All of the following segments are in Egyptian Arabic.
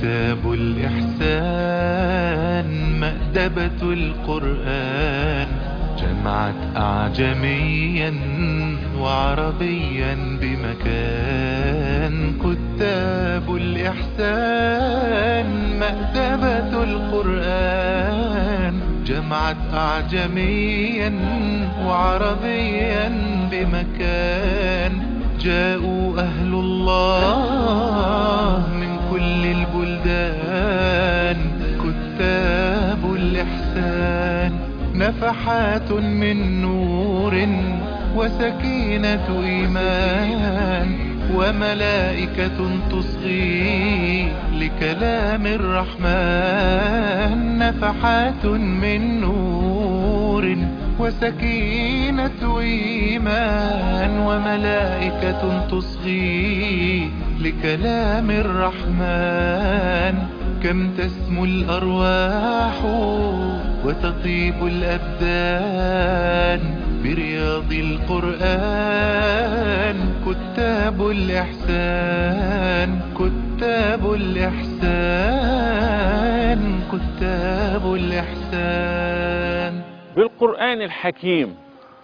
كتاب الإحسان مأدبة القرآن جمعت أعجميا وعربيا بمكان كتاب الإحسان مأدبة القرآن جمعت أعجميا وعربيا بمكان جاءوا أهل الله من كل البلدان كتاب الإحسان نفحات من نور وسكينة إيمان وملائكة تصغي لكلام الرحمن نفحات من نور وسكينة إيمان وملائكة تصغي لكلام الرحمن كم تسمو الأرواح وتطيب الأبدان برياض القرآن كتاب الإحسان كتاب الإحسان كتاب الإحسان بالقرآن الحكيم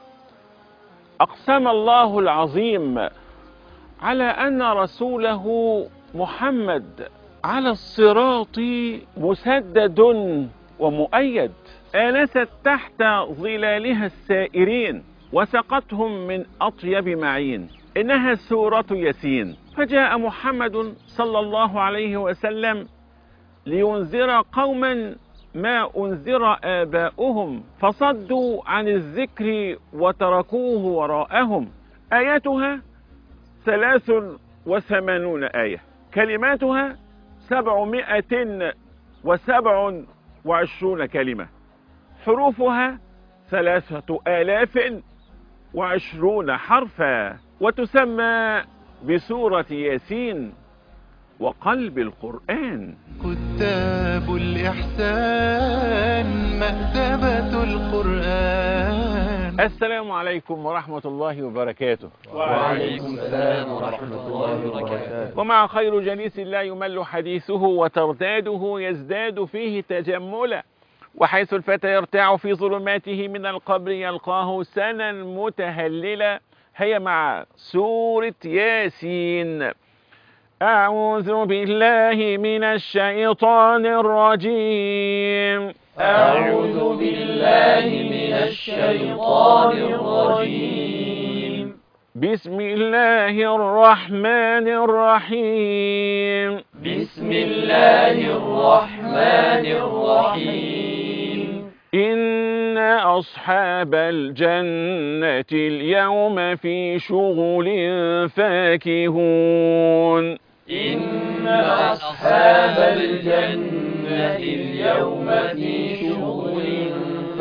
أقسم الله العظيم على أن رسوله محمد على الصراط مسدد ومؤيد آنست تحت ظلالها السائرين وسقتهم من أطيب معين إنها سورة ياسين فجاء محمد صلى الله عليه وسلم لينذر قوما ما أنذر آباؤهم فصدوا عن الذكر وتركوه وراءهم آياتها ثلاث وثمانون آية كلماتها سبعمائة وسبع وعشرون كلمة حروفها ثلاثة آلاف وعشرون حرفا وتسمى بسورة ياسين وقلب القرآن كتاب الإحسان مأدبة القرآن السلام عليكم ورحمة الله وبركاته وعليكم السلام ورحمة الله وبركاته ومع خير جليس لا يمل حديثه وترداده يزداد فيه تجملا وحيث الفتى يرتاع في ظلماته من القبر يلقاه سنا متهللا هي مع سورة ياسين أعوذ بالله من الشيطان الرجيم أعوذ بالله من الشيطان الرجيم بسم الله الرحمن الرحيم بسم الله الرحمن الرحيم إن أصحاب الجنة اليوم في شغل فاكهون إن أصحاب الجنة اليوم في شغل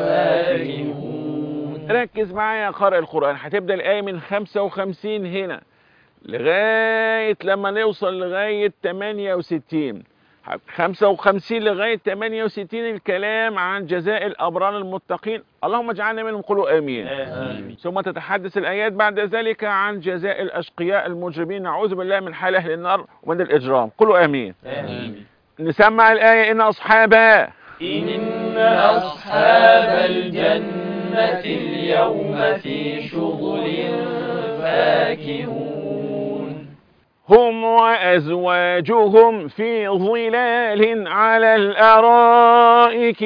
فاكهون ركز معايا يا قارئ القرآن هتبدأ الآية من 55 هنا لغاية لما نوصل لغاية 68 55 لغاية 68 الكلام عن جزاء الأبرار المتقين اللهم اجعلنا منهم قولوا آمين آمين ثم تتحدث الآيات بعد ذلك عن جزاء الأشقياء المجرمين نعوذ بالله من حال أهل النار ومن الإجرام قولوا آمين آمين نسمع الآية إن أصحابها إن أصحاب الجنة اليوم في شغل فاكهون هم وأزواجهم في ظلال على الأرائك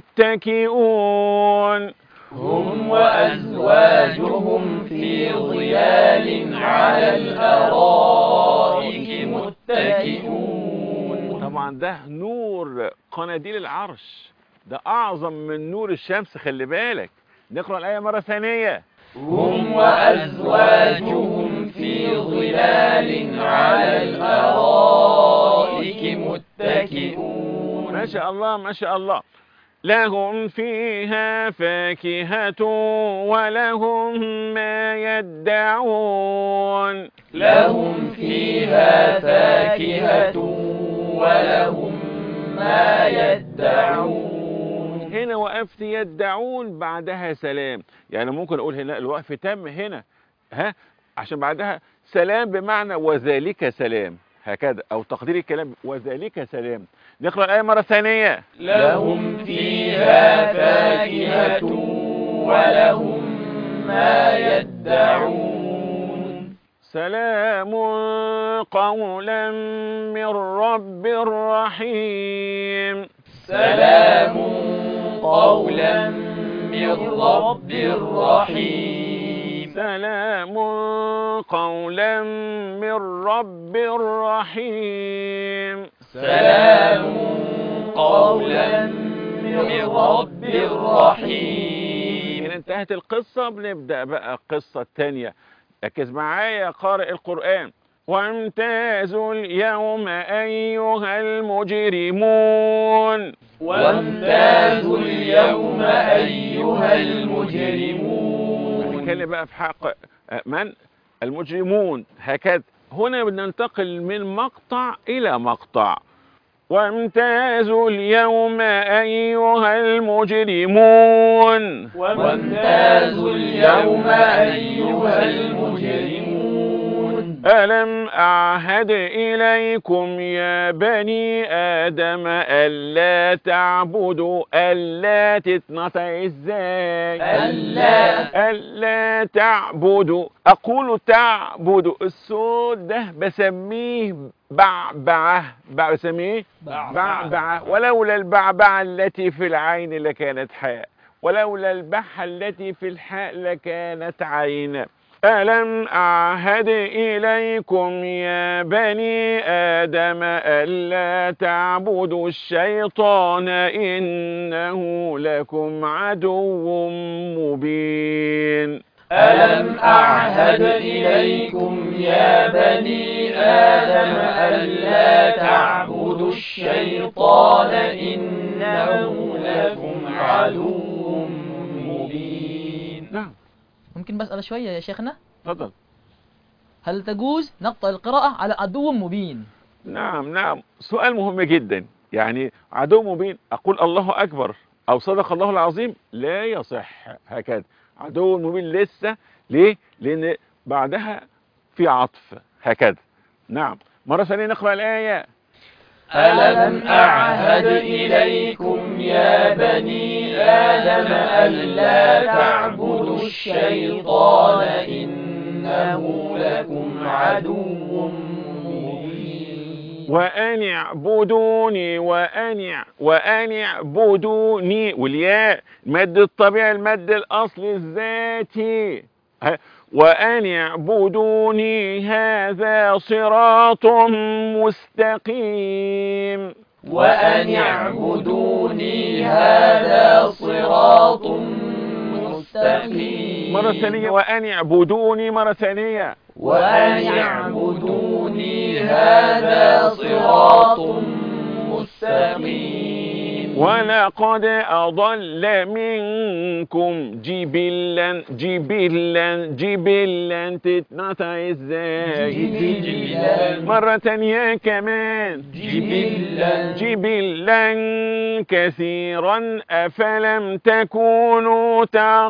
متكئون هم وأزواجهم في ظلال على الأرائك متكئون طبعا ده نور قناديل العرش ده أعظم من نور الشمس خلي بالك نقرأ الآية مرة ثانية هم وأزواجهم في ظلال على الأرائك متكئون ما شاء الله ما شاء الله لهم فيها فاكهة ولهم ما يدعون لهم فيها فاكهة ولهم ما يدعون هنا وقفت يدعون بعدها سلام يعني ممكن اقول هنا الوقف تم هنا ها عشان بعدها سلام بمعنى وذلك سلام هكذا او تقدير الكلام وذلك سلام نقرا الايه مره ثانيه لهم فيها فاكهة ولهم ما يدعون سلام قولا من رب رحيم سلام قولا من رب رحيم سلام قولا من رب رحيم سلام قولا من رب رحيم إن انتهت القصة بنبدأ بقى القصة التانية ركز معايا يا قارئ القرآن وامتازوا اليوم أيها المجرمون وامتازوا اليوم أيها المجرمون هنتكلم بقى في حق من المجرمون هكذا هنا بننتقل من مقطع إلى مقطع وامتازوا اليوم أيها المجرمون وامتازوا اليوم أيها المجرمون ألم أعهد إليكم يا بني آدم ألا تعبدوا ألا تتنطع إزاي ألا ألا تعبدوا أقول تعبدوا الصوت ده بسميه بعبعة بع- بسميه بعبعة ولولا البعبعة التي في العين لكانت حاء ولولا البحة التي في الحاء لكانت عين ألم أعهد إليكم يا بني آدم ألا تعبدوا الشيطان إنه لكم عدو مبين ألم أعهد إليكم يا بني آدم ألا تعبدوا الشيطان إنه لكم عدو مبين نعم ممكن بسأل شوية يا شيخنا تفضل هل تجوز نقطع القراءة على عدو مبين نعم نعم سؤال مهم جدا يعني عدو مبين أقول الله أكبر أو صدق الله العظيم لا يصح هكذا عدو مبين لسه ليه؟ لأن بعدها في عطف هكذا نعم مرة ثانية نقرأ الآية ألم أعهد إليكم يا بني آدم ألا تعبدوا الشيطان إنه لكم عدو مبين وأن اعبدوني وأن اع- وأن اعبدوني والياء المد الطبيعي المد الأصلي الذاتي ه- وأن اعبدوني هذا صراط مستقيم وأن اعبدوني هذا صراط مستقيم مرة ثانية وأن اعبدوني مرة ثانية وأن اعبدوني هذا صراط مستقيم ولقد أضل منكم جبلا جبلا جبلا تتنطع ازاي جبلا مرة تانية كمان جبلا جبلا كثيرا أفلم تكونوا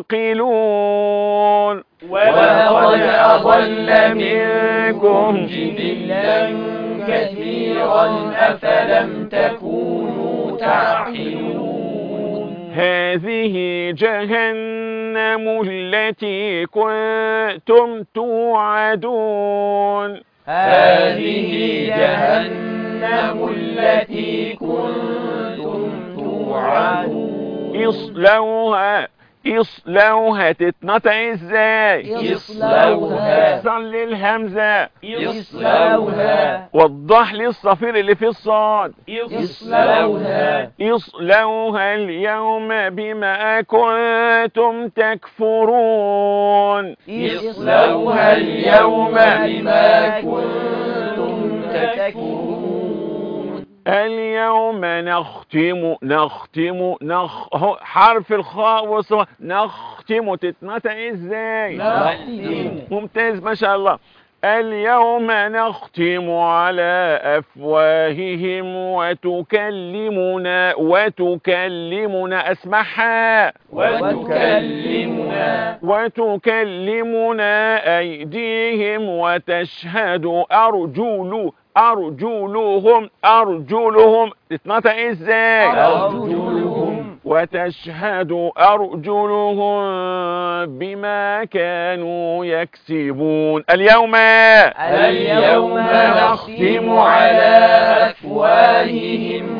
تعقلون ولقد أضل منكم جبلا كثيرا أفلم تكونوا تعقلون هذه جهنم التي كنتم توعدون هذه جهنم التي كنتم توعدون اصلوها اصلوها تتنطع ازاي يصلوها صلي الهمزة يصلوها وضح لي الصفير اللي في الصاد يصلوها اصلوها اليوم بما كنتم تكفرون يصلوها اليوم بما كنتم تكفرون اليوم نختم نختم نخ هو حرف الخاء والصاد نختم تتنطق ازاي نختم ممتاز ما شاء الله اليوم نختم على أفواههم وتكلمنا وتكلمنا أسمعها وتكلمنا وتكلمنا أيديهم وتشهد أرجل أرجلهم أرجلهم تتنطق ازاي أرجلهم وتشهد أرجلهم بما كانوا يكسبون اليوم اليوم نختم على أفواههم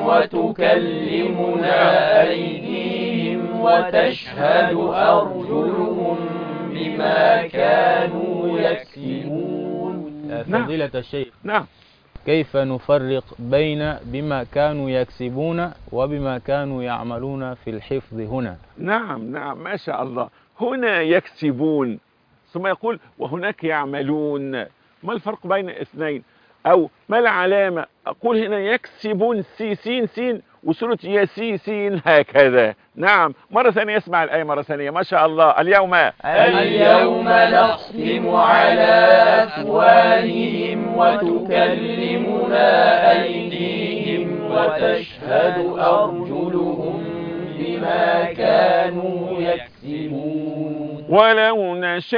وتكلمنا أيديهم وتشهد أرجلهم بما كانوا يكسبون نعم. فضيلة الشيخ نعم كيف نفرق بين بما كانوا يكسبون وبما كانوا يعملون في الحفظ هنا نعم نعم ما شاء الله هنا يكسبون ثم يقول وهناك يعملون ما الفرق بين الاثنين او ما العلامة اقول هنا يكسبون سي سين سين وسورة ياسين سين هكذا نعم مرة ثانية اسمع الآية مرة ثانية ما شاء الله اليوم اليوم نختم على أفواههم وتكلمنا أيديهم وتشهد أرجلهم بما كانوا يكسبون ولو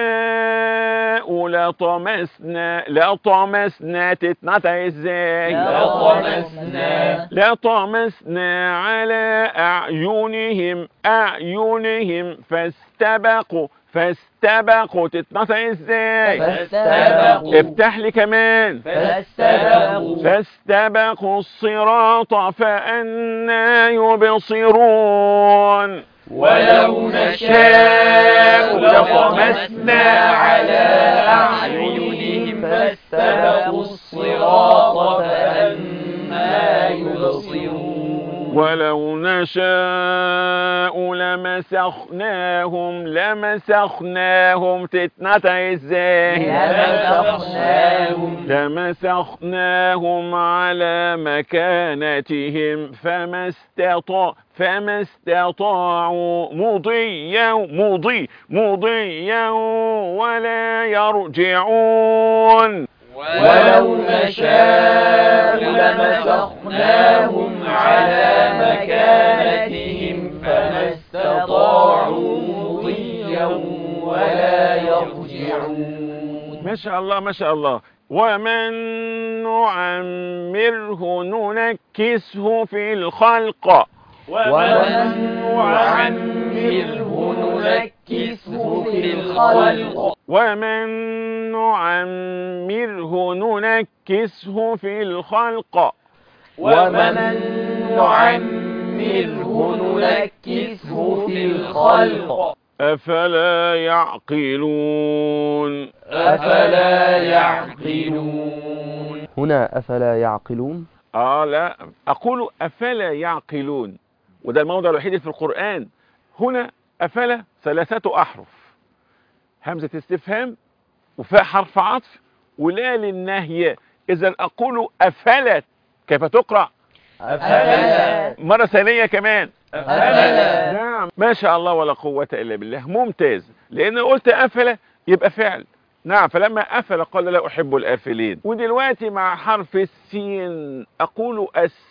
نشاء لطمسنا لطمسنا تتنطق ازاي لطمسنا لطمسنا على أعينهم أعينهم فاستبقوا فاستبقوا تتنطق ازاي فاستبقوا افتح لي كمان فاستبقوا فاستبقوا الصراط فأنا يبصرون ولو نشاء لطمسنا على أعينهم فاستبقوا الصراط فأنا يبصرون ولو نشاء لمسخناهم لمسخناهم تتنطق ازاي لمسخناهم لمسخناهم على مكانتهم فما استطاع فما استطاعوا مضيا مضي مضيا ولا يرجعون ولو نشاء لمسخناهم على مكانتهم فما استطاعوا مضيا ولا يرجعون ما شاء الله ما شاء الله ومن نعمره ننكسه في الخلق ومن نعمره ننكسه في الخلق ومن نعمره ننكسه في الخلق ومن نعمره ننكسه في الخلق أفلا يعقلون أفلا يعقلون هنا أفلا يعقلون آه لا أقول أفلا يعقلون وده الموضع الوحيد في القرآن هنا أفلا ثلاثة أحرف همزة استفهام وفاء حرف عطف ولا للنهي إذا أقول أفلا كيف تقرأ أفلا مرة ثانية كمان أفلا نعم ما شاء الله ولا قوة إلا بالله ممتاز لأن قلت أفل يبقى فعل نعم فلما أفل قال لا أحب الآفلين ودلوقتي مع حرف السين أقول أس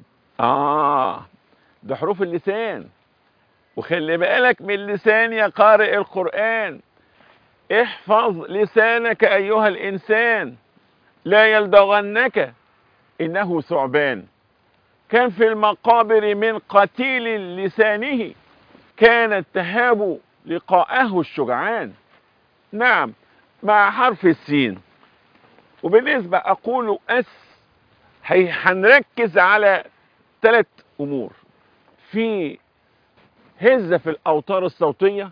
آه ده حروف اللسان وخلي بالك من اللسان يا قارئ القرآن احفظ لسانك أيها الإنسان لا يلدغنك إنه ثعبان كان في المقابر من قتيل لسانه كانت تهاب لقاءه الشجعان نعم مع حرف السين وبالنسبة أقول أس هي- هنركز على ثلاث أمور في هزة في الأوتار الصوتية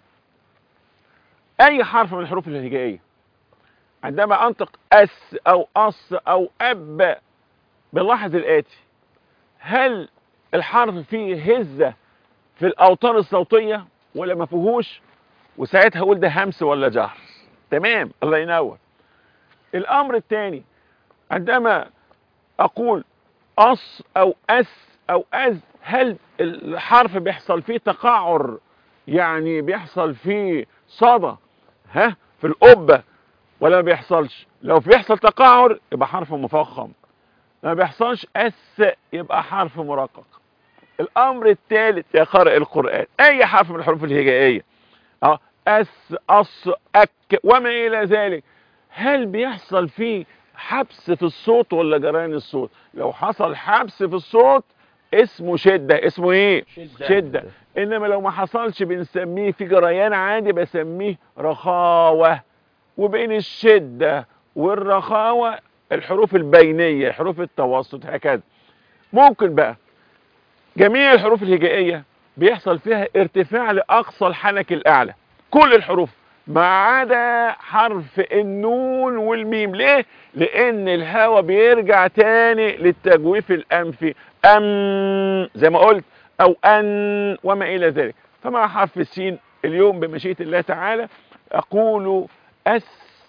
أي حرف من الحروف الهجائية عندما أنطق أس أو أص أو أب بنلاحظ الآتي هل الحرف فيه هزة في الأوتار الصوتية ولا ما فيهوش وساعتها أقول ده همس ولا جهر تمام الله ينور الأمر الثاني عندما أقول أص أو أس أو أز هل الحرف بيحصل فيه تقعر يعني بيحصل فيه صدى ها في القبة ولا ما بيحصلش لو بيحصل تقعر يبقى حرف مفخم ما بيحصلش اس يبقى حرف مرقق الامر الثالث يا قارئ القران اي حرف من الحروف الهجائيه اه اس اص اك وما الى ذلك هل بيحصل فيه حبس في الصوت ولا جريان الصوت لو حصل حبس في الصوت اسمه شدة اسمه ايه شدة, شدة. انما لو ما حصلش بنسميه في جريان عادي بسميه رخاوة وبين الشدة والرخاوة الحروف البينية حروف التوسط هكذا ممكن بقى جميع الحروف الهجائية بيحصل فيها ارتفاع لأقصى الحنك الأعلى كل الحروف ما عدا حرف النون والميم ليه؟ لأن الهواء بيرجع تاني للتجويف الأنفي أم زي ما قلت أو أن وما إلى ذلك فمع حرف السين اليوم بمشيئة الله تعالى أقول أس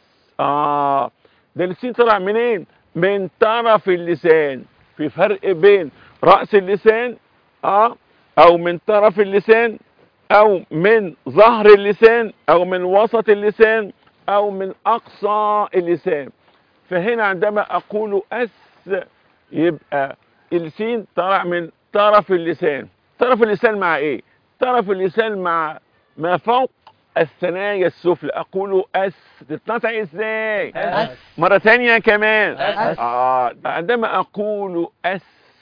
آه ده السين طلع منين؟ من طرف اللسان في فرق بين رأس اللسان اه او من طرف اللسان او من ظهر اللسان او من وسط اللسان او من اقصى اللسان فهنا عندما اقول اس يبقى السين طلع من طرف اللسان طرف اللسان مع ايه طرف اللسان مع ما فوق الثنايا السفلى اقول اس تتنطق ازاي أس. مره ثانيه كمان أس. اه عندما اقول اس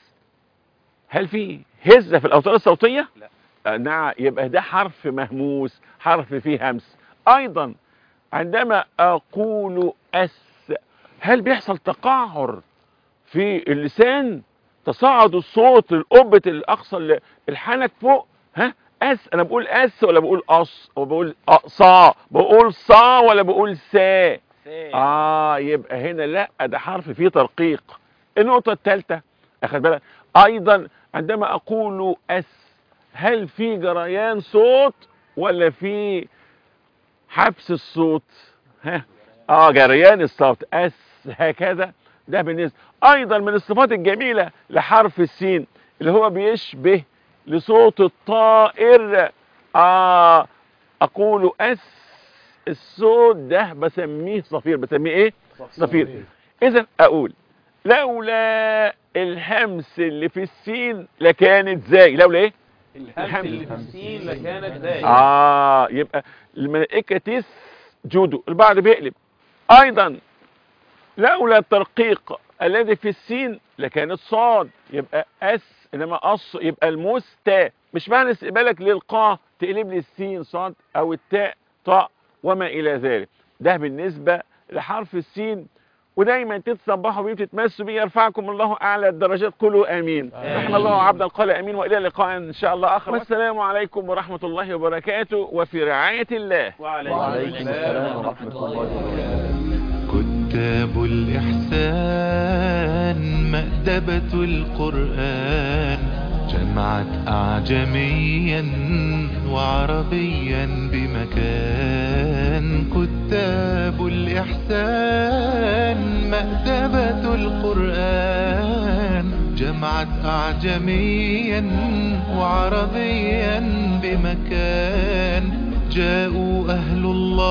هل في هزه في الاوتار الصوتيه لا آه نعم يبقى ده حرف مهموس حرف فيه همس ايضا عندما اقول اس هل بيحصل تقعر في اللسان تصاعد الصوت القبة الاقصى ال- الحنك فوق ها اس انا بقول اس ولا بقول اص ولا بقول صا بقول صا ولا بقول سا اه يبقى هنا لا ده حرف فيه ترقيق النقطة الثالثة اخد بالك ايضا عندما اقول اس هل في جريان صوت ولا في حبس الصوت ها اه جريان الصوت اس هكذا ده بالنسبة ايضا من الصفات الجميلة لحرف السين اللي هو بيشبه لصوت الطائر آه اقول اس الصوت ده بسميه صفير بسميه ايه صفير اذا اقول لولا الهمس اللي في السين لكانت زي لولا ايه الهمس اللي في السين لكانت زي اه يبقى الملائكة تسجدوا البعض بيقلب ايضا لولا الترقيق الذي في السين لكانت صاد يبقى اس انما اص يبقى المستا مش معنى استقبالك للقاء تقلب لي السين صاد او التاء طاء وما الى ذلك ده بالنسبة لحرف السين ودايما تتصبحوا بيه وتتمسوا بيه يرفعكم الله اعلى الدرجات قولوا امين رحم الله عبدا قال امين والى لقاء ان شاء الله اخر والسلام عليكم ورحمه الله وبركاته وفي رعايه الله وعليكم السلام ورحمة الله وبركاته كتاب الإحسان مأدبة القرآن جمعت أعجميا وعربيا بمكان كتاب الإحسان مأدبة القرآن جمعت أعجميا وعربيا بمكان جاءوا أهل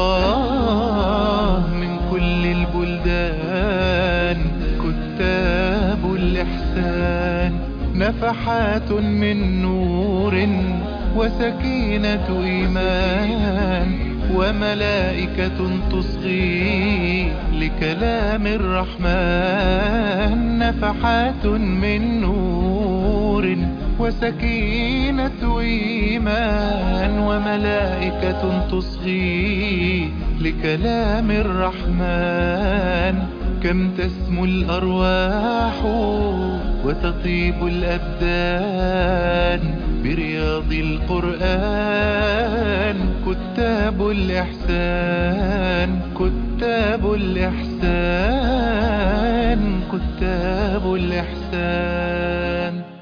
الله من كل البلدان كتاب الإحسان نفحات من نور وسكينة إيمان وملائكة تصغي لكلام الرحمن نفحات من نور وسكينة إيمان وملائكة تصغي لكلام الرحمن كم تسمو الأرواح وتطيب الأبدان برياض القرآن كتاب الإحسان كتاب الإحسان كتاب الإحسان